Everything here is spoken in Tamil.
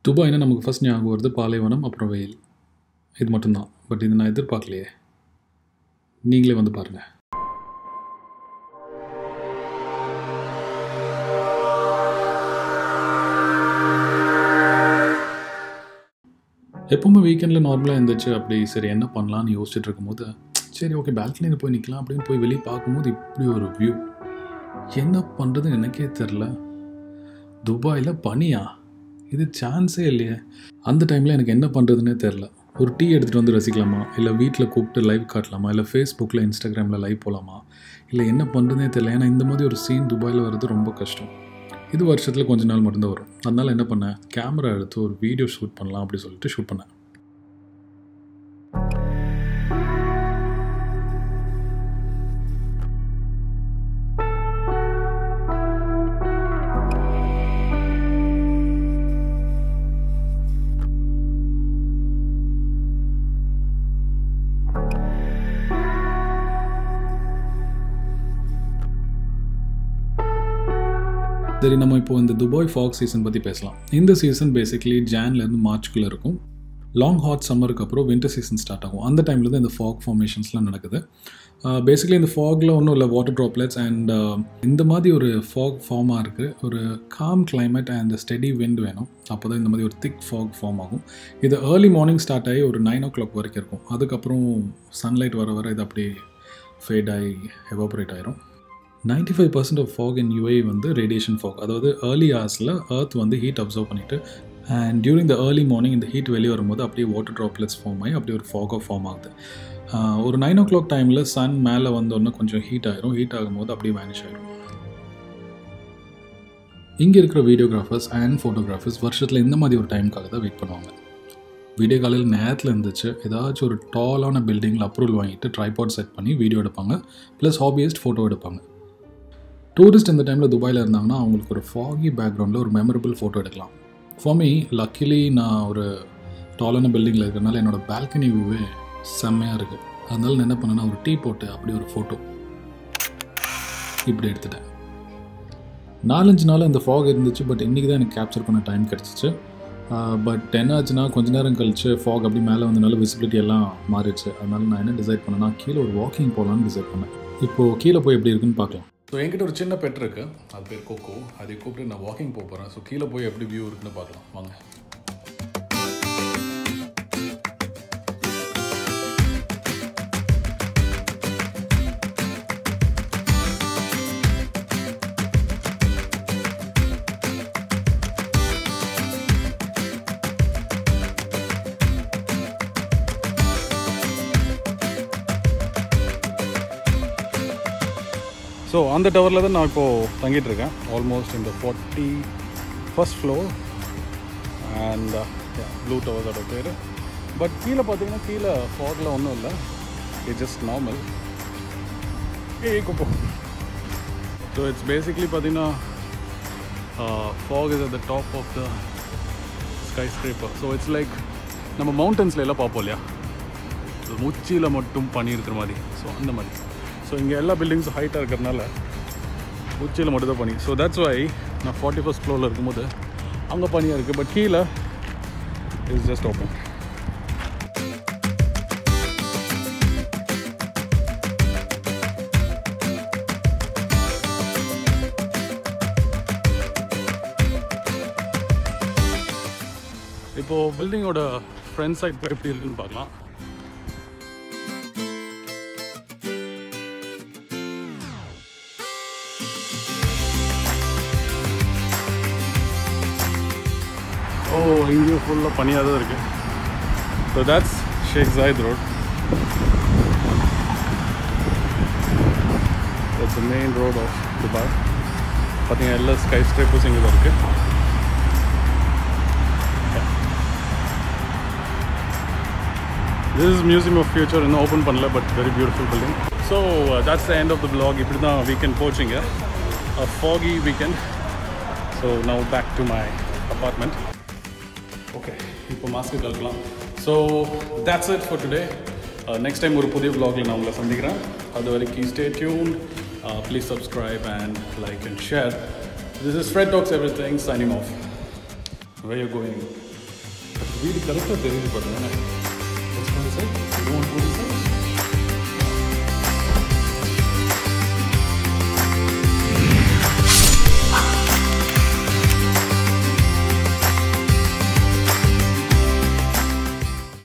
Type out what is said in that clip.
துபாய்னா நமக்கு ஃபஸ்ட் ஞாபகம் வருது பாலைவனம் அப்புறம் வெயில் இது மட்டும்தான் பட் இது நான் எதிர்பார்க்கலையே நீங்களே வந்து பாருங்கள் எப்பவுமே வீக்கெண்டில் நார்மலாக இருந்துச்சு அப்படி சரி என்ன பண்ணலான்னு யோசிச்சுட்டு இருக்கும்போது சரி ஓகே பால்கனியில் போய் நிற்கலாம் அப்படின்னு போய் வெளியே பார்க்கும்போது இப்படி ஒரு வியூ என்ன பண்ணுறதுன்னு எனக்கே தெரில துபாயில் பனியா இது சான்ஸே இல்லையே அந்த டைமில் எனக்கு என்ன பண்ணுறதுனே தெரில ஒரு டீ எடுத்துகிட்டு வந்து ரசிக்கலாமா இல்லை வீட்டில் கூப்பிட்டு லைவ் காட்டலாமா இல்லை ஃபேஸ்புக்கில் இன்ஸ்டாகிராமில் லைவ் போகலாமா இல்லை என்ன பண்ணுறதுனே தெரில ஏன்னா இந்த மாதிரி ஒரு சீன் துபாயில் வர்றது ரொம்ப கஷ்டம் இது வருஷத்தில் கொஞ்ச நாள் மட்டும்தான் வரும் அதனால் என்ன பண்ணேன் கேமரா எடுத்து ஒரு வீடியோ ஷூட் பண்ணலாம் அப்படி சொல்லிட்டு ஷூட் பண்ணேன் சரி நம்ம இப்போ இந்த துபாய் ஃபாக் சீசன் பற்றி பேசலாம் இந்த சீசன் பேசிக்லி ஜான்லேருந்து மார்ச்குள்ளே இருக்கும் லாங் ஹாட் சம்மருக்கு அப்புறம் வின்டர் சீசன் ஸ்டார்ட் ஆகும் அந்த டைமில் தான் இந்த ஃபாக் ஃபார்மேஷன்ஸ்லாம் நடக்குது பேசிக்லி இந்த ஃபாகில் ஒன்றும் இல்லை வாட்டர் ட்ராப்லெட்ஸ் அண்ட் இந்த மாதிரி ஒரு ஃபாக் ஃபார்மாக இருக்குது ஒரு calm climate and steady wind வேணும் அப்போ தான் இந்த மாதிரி ஒரு திக் ஃபாக் ஃபார்ம் ஆகும் இது ஏர்லி மார்னிங் ஸ்டார்ட் ஆகி ஒரு நைன் ஓ கிளாக் வரைக்கும் இருக்கும் அதுக்கப்புறம் சன்லைட் வர வர இது அப்படியே ஃபேட் ஆகி எவாபரேட் ஆயிரும் ninety five percent of fog in UAE வந்து ரேடியேஷன் ஃபாக் அதாவது ஏர்லி ஹார்ஸில் அர்த் வந்து ஹீட் அப்சர்வ் பண்ணிவிட்டு and during the early morning இந்த ஹீட் வெளியே வரும்போது அப்படியே வாட்டர் ட்ராப்லெட்ஸ் ஃபார்ம் ஆகி அப்படியே ஒரு ஃபாகாக ஃபார்ம் ஆகுது ஒரு நைன் ஓ கிளாக் டைமில் சன் மேலே வந்தோடனே கொஞ்சம் ஹீட் ஆயிரும் ஹீட் ஆகும்போது அப்படியே வேனிஷ் ஆயிரும் இங்கே இருக்கிற வீடியோகிராஃபர்ஸ் அண்ட் ஃபோட்டோகிராஃபர்ஸ் வருஷத்தில் இந்த மாதிரி ஒரு டைமுக்காக தான் வெயிட் பண்ணுவாங்க வீடியோ காலையில் நேரத்தில் இருந்துச்சு ஏதாச்சும் ஒரு டாலான பில்டிங்கில் அப்ரூவல் வாங்கிட்டு ட்ரைபாட் செட் பண்ணி வீடியோ எடுப்பாங்க ப்ளஸ் ஹாபியஸ்ட் ஃபோட்டோ எடுப்பாங்க டூரிஸ்ட் இந்த டைமில் துபாயில் இருந்தாங்கன்னா அவங்களுக்கு ஒரு ஃபாகி பேக்ரவுண்டில் ஒரு மெமரபிள் ஃபோட்டோ எடுக்கலாம் ஃபார் மீ லக்கிலி நான் ஒரு டாலான பில்டிங்கில் இருக்கிறனால என்னோடய பால்கனி வியூவே செம்மையாக இருக்குது அதனால நான் என்ன பண்ணேன்னா ஒரு டீ போட்டு அப்படி ஒரு ஃபோட்டோ இப்படி எடுத்துட்டேன் நாலஞ்சு நாள் அந்த ஃபாக் இருந்துச்சு பட் இன்றைக்கி தான் எனக்கு கேப்சர் பண்ண டைம் கிடச்சிச்சு பட் என்ன ஆச்சுன்னா கொஞ்ச நேரம் கழிச்சு ஃபாக் அப்படி மேலே வந்தனால விசிபிலிட்டி எல்லாம் மாறிடுச்சு அதனால நான் என்ன டிசைட் பண்ணேன்னா கீழே ஒரு வாக்கிங் போகலான்னு டிசைட் பண்ணேன் இப்போது கீழே போய் எப்படி இருக்குன்னு பார்க்கலாம் ஸோ என்கிட்ட ஒரு சின்ன பெட் இருக்கு அது பேர் கோகோ அதை கூப்பிட்டு நான் வாக்கிங் போக போகிறேன் ஸோ கீழே போய் எப்படி வியூ இருக்குன்னு பார்க்கலாம் வாங்க ஸோ அந்த டவரில் தான் நான் இப்போது தங்கிட்டு இருக்கேன் ஆல்மோஸ்ட் இந்த forty first floor and blue டவர்ஸோட பேர் பட் கீழே பார்த்தீங்கன்னா கீழே ஃபாகில் ஒன்றும் இல்லை இட் ஜஸ்ட் நார்மல் ஏ குப்போ ஸோ இட்ஸ் பேசிக்லி பார்த்தீங்கன்னா fog is at the top of the skyscraper so it's like நம்ம மவுண்டன்ஸில் எல்லாம் பார்ப்போம் இல்லையா உச்சியில் மட்டும் பனி இருக்கிற மாதிரி ஸோ அந்த மாதிரி ஸோ இங்கே எல்லா பில்டிங்ஸும் ஹைட்டாக இருக்கிறதுனால உச்சியில் மட்டும் தான் பனி ஸோ தட்ஸ் வை நான் ஃபார்ட்டி ஃபஸ்ட் ஃப்ளோரில் இருக்கும்போது அங்கே பனியாக இருக்குது பட் கீழே இஸ் ஜஸ்ட் ஓப்பன் இப்போது பில்டிங்கோட ஃப்ரண்ட் சைட் எப்படி இருக்குன்னு பார்க்கலாம் ஓ இங்கேயும் ஃபுல்லாக பனியாக தான் இருக்குது so that's Sheikh Zayed road that's main road of Dubai பார்த்தீங்கன்னா எல்லா ஸ்கை ஸ்ட்ரைப்பர்ஸ் இங்கே தான் இருக்குது this is museum of future இன்னும் ஓப்பன் பண்ணல but very beautiful building so that's the end of the blog இப்படி தான் வீக்கெண்ட் போச்சுங்க foggy weekend so now back to my apartment okay இப்போ மாஸ்க்கு கலக்கலாம் so that's it for today next time ஒரு புதிய ப்ளாகில் நான் உங்களை சந்திக்கிறேன் அது வரைக்கும் stay tune please subscribe and like and share this is Fred talks everything signing off way you going வீடு கரெக்டாக தெரியுது பாருங்க